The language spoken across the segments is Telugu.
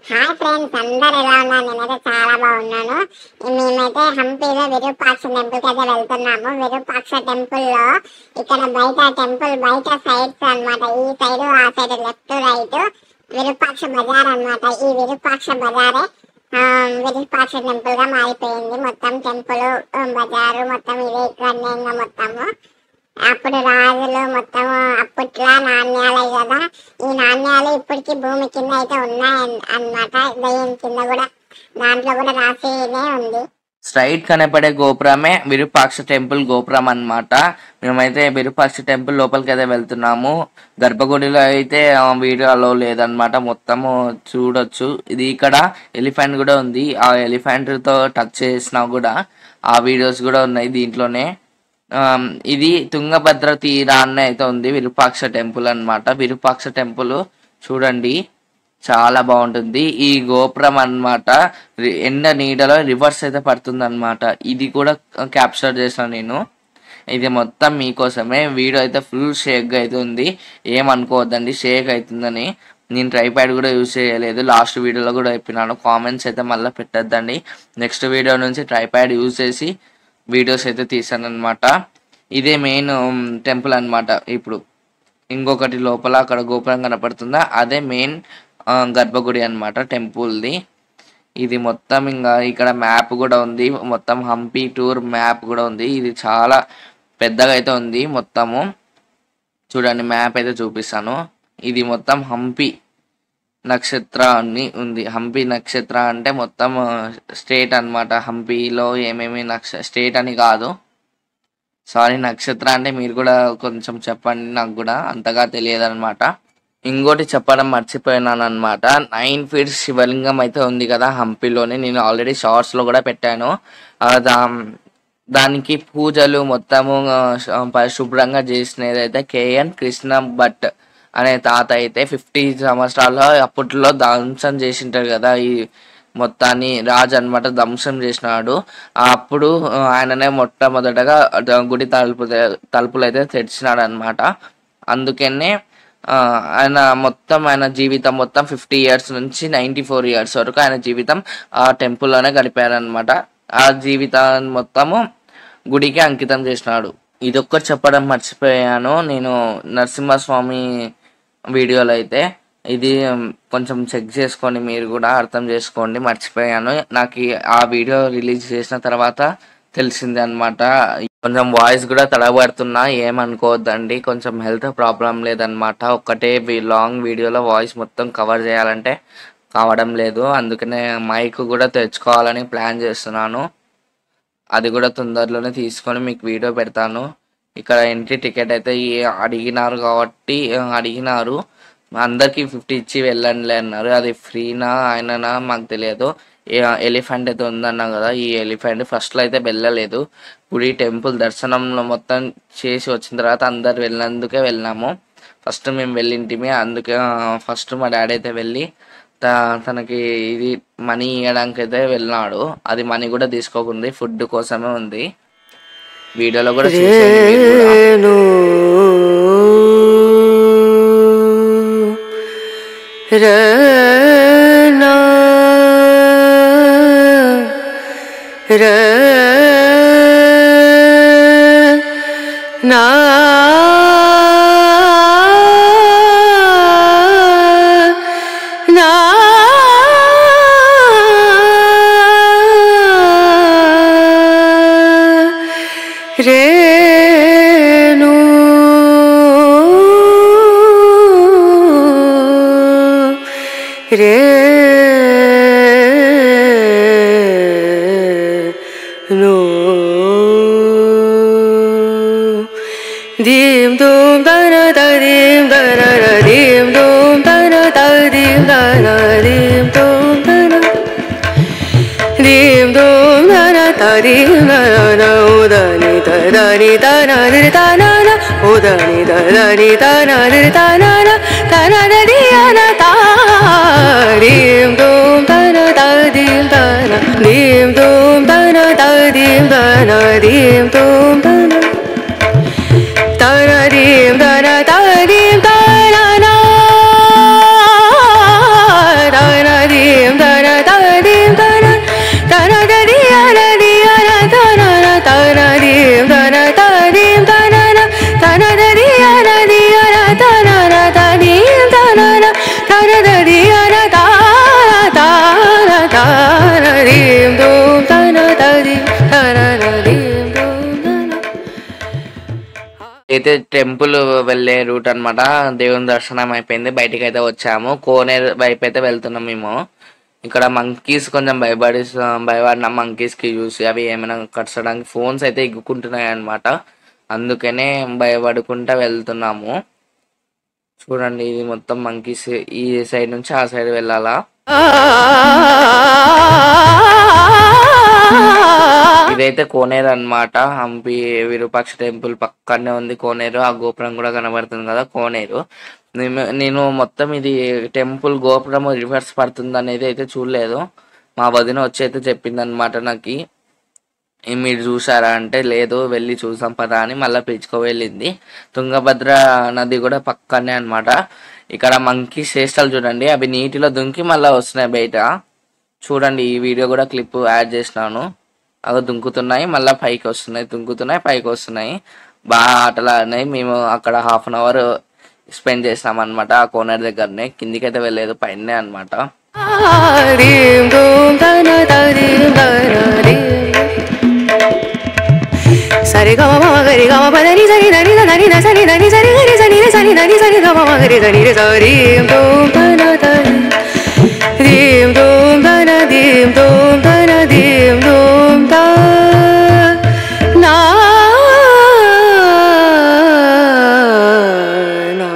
హాయ్ ఫ్రెండ్స్ అందరు ఎలా ఉన్నారు నేనైతే చాలా బాగున్నాను మేమైతే హంపీలో విరూపాక్ష టెంపుల్ కి అయితే వెళ్తున్నాము విరూపాక్ష టెంపుల్ లో ఇక్కడ బయట టెంపుల్ బయట సైడ్స్ అన్నమాట ఈ సైడ్ ఆ side left right Virupaksha Bazaar అన్నమాట ఈ విరూపాక్ష బజారే ఆ, విరూపాక్ష టెంపుల్ గా మారిపోయింది మొత్తం టెంపుల్ బజారు మొత్తం ఇదే ఇక్కడనే ఇంకా మొత్తము అప్పుడు రాజులు మొత్తం అప్పట్లో నాణ్యాలే కదా ఈ నాణ్యాలు ఇప్పటికి భూమి కింద అయితే ఉన్నాయి అన్నమాట దయ్యం కింద కూడా దాంట్లో కూడా రాసినే ఉంది స్ట్రైట్ కనపడే గోపురమే విరూపాక్ష టెంపుల్ గోపురం అన్నమాట మేమైతే విరూపాక్ష టెంపుల్ లోపలికి అయితే వెళ్తున్నాము గర్భగుడిలో అయితే ఆ, వీడియోలో లేదన్నమాట మొత్తము చూడొచ్చు ఇది ఇక్కడ ఎలిఫెంట్ కూడా ఉంది ఆ ఎలిఫెంట్ తో టచ్ చేసినా కూడా ఆ వీడియోస్ కూడా ఉన్నాయి దీంట్లోనే ఆమ్, ఇది తుంగభద్ర తీరాన్ని అయితే ఉంది విరూపాక్ష టెంపుల్ అన్నమాట విరూపాక్ష టెంపుల్ చూడండి చాలా బాగుంటుంది ఈ గోపురం అన్నమాట రి- ఎండ నీడలో రివర్స్ అయితే పడుతుంది అనమాట ఇది కూడా క్యాప్చర్ చేశాను నేను ఇది మొత్తం మీకోసమే వీడియో అయితే ఫుల్ షేక్ అయితే ఉంది ఏమనుకోవద్దండి షేక్ అవుతుందని నేను ట్రైప్యాడ్ కూడా యూజ్ చేయలేదు లాస్ట్ వీడియోలో కూడా చెప్పినాను కామెంట్స్ అయితే మళ్ళీ పెట్టద్దండి నెక్స్ట్ వీడియో నుంచి ట్రైప్యాడ్ యూజ్ చేసి వీడియోస్ అయితే తీసాను అనమాట ఇదే మెయిన్ టెంపుల్ అన్నమాట ఇప్పుడు ఇంకొకటి లోపల అక్కడ గోపురం కనపడుతుందా అదే మెయిన్ గర్భగుడి అన్నమాట టెంపుల్ది ఇది మొత్తం ఇంకా ఇక్కడ మ్యాప్ కూడా ఉంది మొత్తం హంపి టూర్ మ్యాప్ కూడా ఉంది ఇది చాలా పెద్దగా అయితే ఉంది మొత్తము చూడండి మ్యాప్ అయితే చూపిస్తాను ఇది మొత్తం హంపి నక్షత్ర అని ఉంది హంపి నక్షత్ర అంటే మొత్తం స్టేట్ అన్నమాట హంపిలో ఏమేమి నక్ష స్టేట్ అని కాదు సారీ నక్షత్ర అంటే మీరు కూడా కొంచెం చెప్పండి నాకు కూడా అంతగా తెలియదు అనమాట ఇంకోటి చెప్పడం మర్చిపోయినాను అనమాట నైన్ ఫీట్ శివలింగం అయితే ఉంది కదా హంపిలోనే నేను ఆల్రెడీ షార్ట్స్ లో కూడా పెట్టాను ఆ దా- దానికి పూజలు మొత్తము ఆ, శ- పరిశుభ్రంగా చేసినది అయితే కేఎన్ కృష్ణ భట్ అనే తాత అయితే ఫిఫ్టీ సంవత్సరాల్లో అప్పట్లో ధ్వంసం చేసింటారు కదా ఈ మొత్తాన్ని రాజు అన్నమాట ధ్వంసం చేసినాడు అప్పుడు ఆ, ఆయననే మొట్టమొదటగా ద- గుడి తలుపు తలుపులు అయితే తెరిచినాడు అనమాట అందుకనే ఆ, ఆయన మొత్తం ఆయన జీవితం మొత్తం ఫిఫ్టీ ఇయర్స్ నుంచి నైంటీ ఫోర్ ఇయర్స్ వరకు ఆయన జీవితం ఆ టెంపుల్లోనే గడిపారనమాట ఆ జీవితాన్ని మొత్తము గుడికి అంకితం చేసినాడు ఇదొక్కటి చెప్పడం మర్చిపోయాను నేను నరసింహస్వామి వీడియోలో అయితే ఇది కొంచెం చెక్ చేసుకొని మీరు కూడా అర్థం చేసుకోండి మర్చిపోయాను నాకు ఈ- ఆ వీడియో రిలీజ్ చేసిన తర్వాత తెలిసింది అనమాట కొంచెం వాయిస్ కూడా తడబడుతున్నా ఏమనుకోవద్దండి కొంచెం హెల్త్ ప్రాబ్లం లేదనమాట ఒక్కటే లాంగ్ వీడియోలో వాయిస్ మొత్తం కవర్ చేయాలంటే కావడం లేదు అందుకనే మైక్ కూడా తెచ్చుకోవాలని ప్లాన్ చేస్తున్నాను అది కూడా తొందరలోనే తీసుకొని మీకు వీడియో పెడతాను ఇక్కడ ఎంట్రీ టికెట్ అయితే ఈ అడిగినారు కాబట్టి ఆ, అడిగినారు అందరికి ఫిఫ్టీ ఇచ్చి వెళ్ళండి అన్నారు అది ఫ్రీనా ఆయననా మాకు తెలియదు ఎలిఫెంట్ అయితే ఉందన్నా కదా ఈ ఎలిఫెంట్ ఫస్ట్లో అయితే వెళ్ళలేదు గుడి టెంపుల్ దర్శనంలో మొత్తం చేసి వచ్చిన తర్వాత అందరు వెళ్ళినందుకే వెళ్ళినాము ఫస్ట్ మేము వెళ్ళింటిమి అందుకే ఫస్ట్ మా డాడీ అయితే వెళ్ళి త- తనకి ఇది మనీ ఇవ్వడానికి అయితే వెళ్ళినాడు అది మనీ కూడా తీసుకోకుంది ఫుడ్ కోసమే ఉంది వీడియోలో కూడా చూసేయండి మీరు కూడా. రేణు రేనా రేనా నా రేణు రేణు dim dum da na da dim da na na dim dum da na da dim da na dim dum da na dim dum da na da dim da na na o da ni da da ni da na di da na na o da ni da da ni da na di da na na da na da di ya na da dim dum da na da dim da na dim dum da na da dim da na dim dum da na Taradim dana taradim tarana Taradim ఇదైతే టెంపుల్ వెళ్ళే రూట్ అన్నమాట దేవుని దర్శనం అయిపోయింది బయటికి అయితే వచ్చాము కోనేరు వైపు అయితే వెళ్తున్నాం మేము ఇక్కడ మంకీస్ కొంచెం భయపడి భయపడిన మంకీస్ కి చూసి అవి ఏమైనా కట్టడానికి ఫోన్స్ అయితే ఎగ్గుకుంటున్నాయి అన్నమాట అందుకనే భయపడుకుంటా వెళ్తున్నాము చూడండి ఇది మొత్తం మంకీస్ ఈ సైడ్ నుంచి ఆ సైడ్ వెళ్ళాలా ఇదైతే కోనేరు అన్నమాట హంపి విరూపాక్ష టెంపుల్ పక్కనే ఉంది కోనేరు ఆ గోపురం కూడా కనబడుతుంది కదా కోనేరు నేను- నేను మొత్తం ఇది టెంపుల్ గోపురం రివర్స్ పడుతుంది అనేది అయితే చూడలేదు మా వదిన వచ్చి అయితే చెప్పింది అనమాట నాకు "ఏ మీరు చూసారా అంటే లేదు వెళ్ళి చూసాం పదా అని మళ్ళీ పిలుచుకో వెళ్ళింది తుంగభద్ర నది కూడా పక్కనే అన్నమాట ఇక్కడ మంకీ శ్రేష్టలు చూడండి అవి నీటిలో దుంకి మళ్ళీ వస్తున్నాయి బయట చూడండి ఈ వీడియో కూడా క్లిప్ యాడ్ చేసినాను అవి దుంకుతున్నాయి మళ్ళీ పైకి వస్తున్నాయి దుంకుతున్నాయి పైకి వస్తున్నాయి బాగా ఆటలు ఆడినాయి మేము అక్కడ హాఫ్ అన్ అవర్ స్పెండ్ చేసాం అనమాట ఆ కోనర్ దగ్గరనే కిందికైతే వెళ్ళలేదు పైనే అన్నమాట dim dum da na da dim da na dim సరి గమ మమ గరి గమ పద ని సరి దని ద దని ద సరి దని సరి గరి సని రి సని దని సరి గమ మమ గరి సని రి సరి dim dum da na da dim dum da na dim dum da na dim dum da na na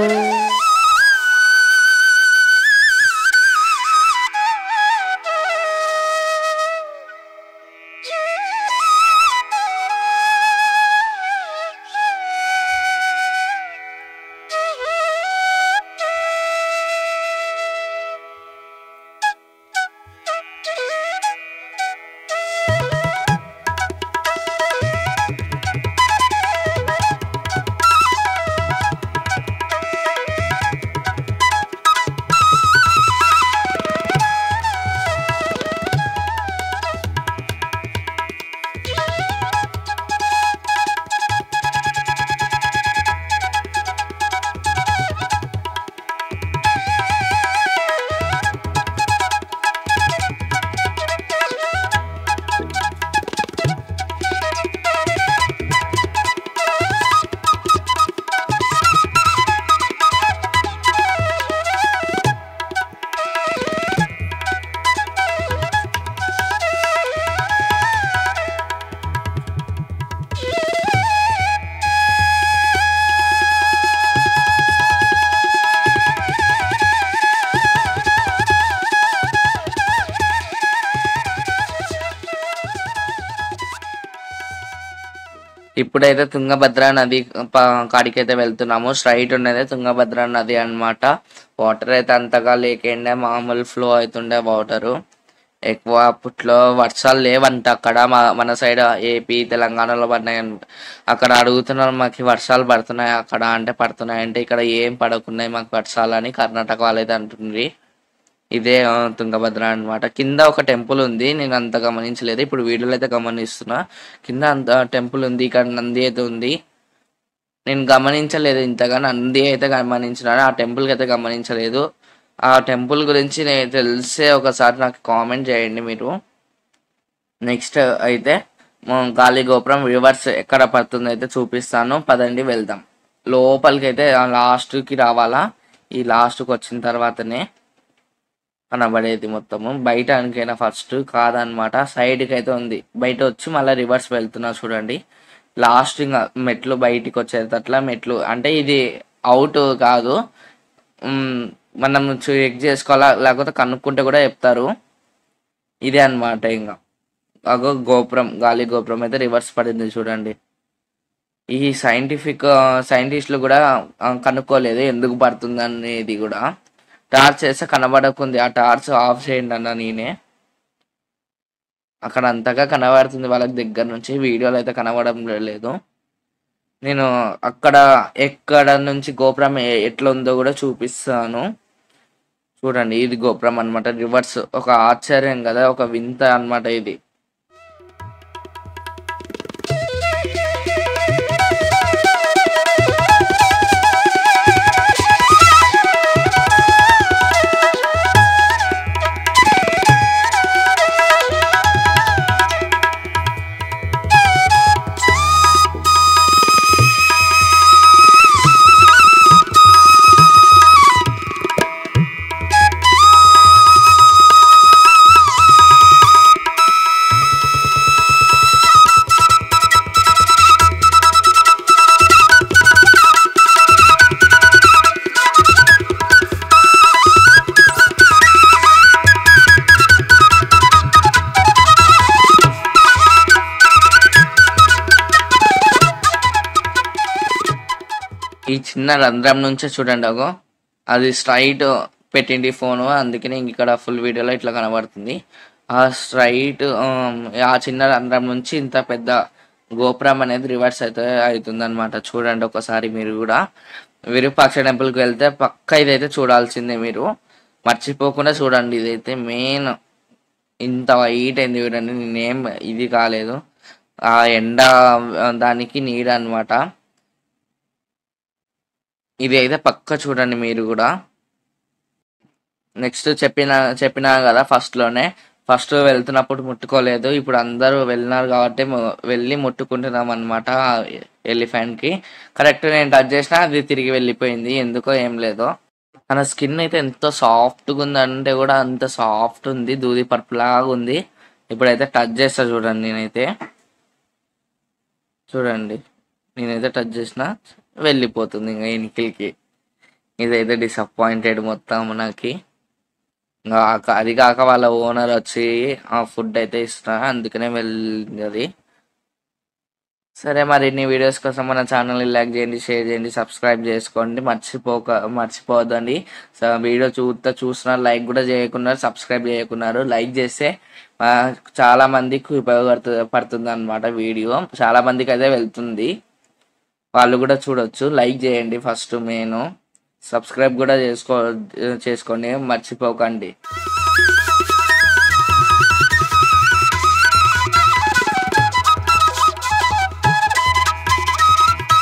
ఇప్పుడైతే తుంగభద్ర నది ప- కాడికైతే వెళ్తున్నాము స్ట్రైట్ ఉన్నది తుంగభద్ర నది అన్నమాట వాటర్ అయితే అంతగా లేకుండే మామూలు ఫ్లో అవుతుండే వాటర్ ఎక్కువ అప్పట్లో వర్షాలు లేవంట అక్కడ మా మన సైడ్ ఏపీ తెలంగాణలో పడినాయి అన్- అక్కడ అడుగుతున్నారు మాకు వర్షాలు పడుతున్నాయి అక్కడ అంటే పడుతున్నాయి అంటే ఇక్కడ ఏం పడకున్నాయి మాకు వర్షాలు అని కర్ణాటక వాళ్ళైతే అంటుంది ఇదే ఆ, తుంగభద్ర అన్నమాట కింద ఒక టెంపుల్ ఉంది నేను అంత గమనించలేదు ఇప్పుడు వీడియోలో అయితే గమనిస్తున్నా కింద అంత టెంపుల్ ఉంది ఇక్కడ నంది అయితే ఉంది నేను గమనించలేదు ఇంతగా నంది అయితే గమనించినాను ఆ టెంపుల్కి అయితే గమనించలేదు ఆ టెంపుల్ గురించి నేను తెలిసే ఒకసారి నాకు కామెంట్ చేయండి మీరు నెక్స్ట్ అయితే మ- గాలి గోపురం రివర్స్ ఎక్కడ పడుతుంది అయితే చూపిస్తాను పదండి వెళ్దాం లోపలికి అయితే లాస్ట్కి రావాలా ఈ లాస్ట్కి వచ్చిన తర్వాతనే కనబడేది మొత్తము బయట అనుకైనా ఫస్ట్ కాదనమాట సైడ్కి అయితే ఉంది బయట వచ్చి మళ్ళీ రివర్స్ వెళ్తున్నా చూడండి లాస్ట్ ఇంకా మెట్లు బయటికి వచ్చేటట్లా మెట్లు అంటే ఇది అవుట్ కాదు ఉమ్, మనం చెక్ చేసుకోవాలా లేకపోతే కనుక్కుంటే కూడా చెప్తారు ఇదే అన్నమాట ఇంకా అగో గోపురం గాలి గోపురం అయితే రివర్స్ పడింది చూడండి ఈ సైంటిఫిక్ సైంటిస్టులు కూడా ఆ, కనుక్కోలేదు ఎందుకు పడుతుంది అనేది కూడా టార్చ్ వేస్తే కనబడకుంది ఆ టార్చ్ ఆఫ్ చేయండి అన్న నేనే అక్కడ అంతగా కనబడుతుంది వాళ్ళకి దగ్గర నుంచి వీడియోలో అయితే కనబడడం లేదు నేను అక్కడ ఎక్కడ నుంచి గోపురం ఎ- ఎట్లా ఉందో కూడా చూపిస్తాను చూడండి ఇది గోపురం అన్నమాట రివర్స్ ఒక ఆశ్చర్యం కదా ఒక వింత అన్నమాట ఇది ఈ చిన్న రంధ్రం నుంచే చూడండి అగో అది స్ట్రైట్ పెట్టింది ఫోను అందుకనే ఇంక ఇక్కడ ఫుల్ వీడియోలో ఇట్లా కనబడుతుంది ఆ స్ట్రైట్ ఆ చిన్న రంధ్రం నుంచి ఇంత పెద్ద గోపురం అనేది రివర్స్ అయితే అవుతుంది అనమాట చూడండి ఒకసారి మీరు కూడా విరూపాక్ష టెంపుల్కి వెళ్తే పక్క ఇదైతే చూడాల్సిందే మీరు మర్చిపోకుండా చూడండి ఇదైతే మెయిన్ ఇంత వైట్ అయింది చూడండి నేనేం ఇది కాలేదు ఆ ఎండ ఆ, దానికి నీడ అన్నమాట ఇది అయితే పక్క చూడండి మీరు కూడా నెక్స్ట్ చెప్పిన చెప్పినా కదా ఫస్ట్ లోనే ఫస్ట్ వెళ్తున్నప్పుడు ముట్టుకోలేదు ఇప్పుడు అందరూ వెళ్ళినారు కాబట్టి ము- వెళ్ళి ముట్టుకుంటున్నాం అనమాట ఎలిఫెంట్ కి కరెక్ట్ నేను టచ్ చేసినా అది తిరిగి వెళ్ళిపోయింది ఎందుకో ఏం లేదో తన స్కిన్ అయితే ఎంత సాఫ్ట్ గా ఉంది అంటే కూడా అంత సాఫ్ట్ ఉంది దూది పరుపు లాగా ఉంది ఇప్పుడైతే టచ్ చేస్తా చూడండి నేనైతే చూడండి నేనైతే టచ్ చేసిన వెళ్ళిపోతుంది ఇంకా ఎనికిల్కి ఇదైతే డిసప్పాయింటెడ్ మొత్తం నాకు ఇంకా ఆ- అది కాక వాళ్ళ ఓనర్ వచ్చి ఆ ఫుడ్ అయితే ఇస్తున్నా అందుకనే వెళ్ళింది అది సరే మరిన్ని వీడియోస్ కోసం మన ఛానల్ని లైక్ చేయండి షేర్ చేయండి సబ్స్క్రైబ్ చేసుకోండి మర్చిపోక మర్చిపోవద్దండి సో వీడియో చూస్తా చూస్తున్నారు లైక్ కూడా చేయకున్నారు సబ్స్క్రైబ్ చేయకున్నారు లైక్ చేస్తే ఆ, చాలా మందికి ఉపయోగపడుతు పడుతుంది అనమాట వీడియో చాలా మందికి అయితే వెళ్తుంది వాళ్ళు కూడా చూడొచ్చు లైక్ చేయండి ఫస్ట్ మెయిన్ సబ్స్క్రైబ్ కూడా చేసుకో చేసుకోండి మర్చిపోకండి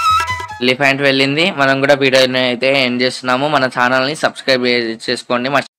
ఎలిఫెంట్ వెళ్ళింది మనం కూడా వీడియోని అయితే ఎండ్ చేస్తున్నాము మన ఛానల్ని సబ్స్క్రైబ్ చేసుకోండి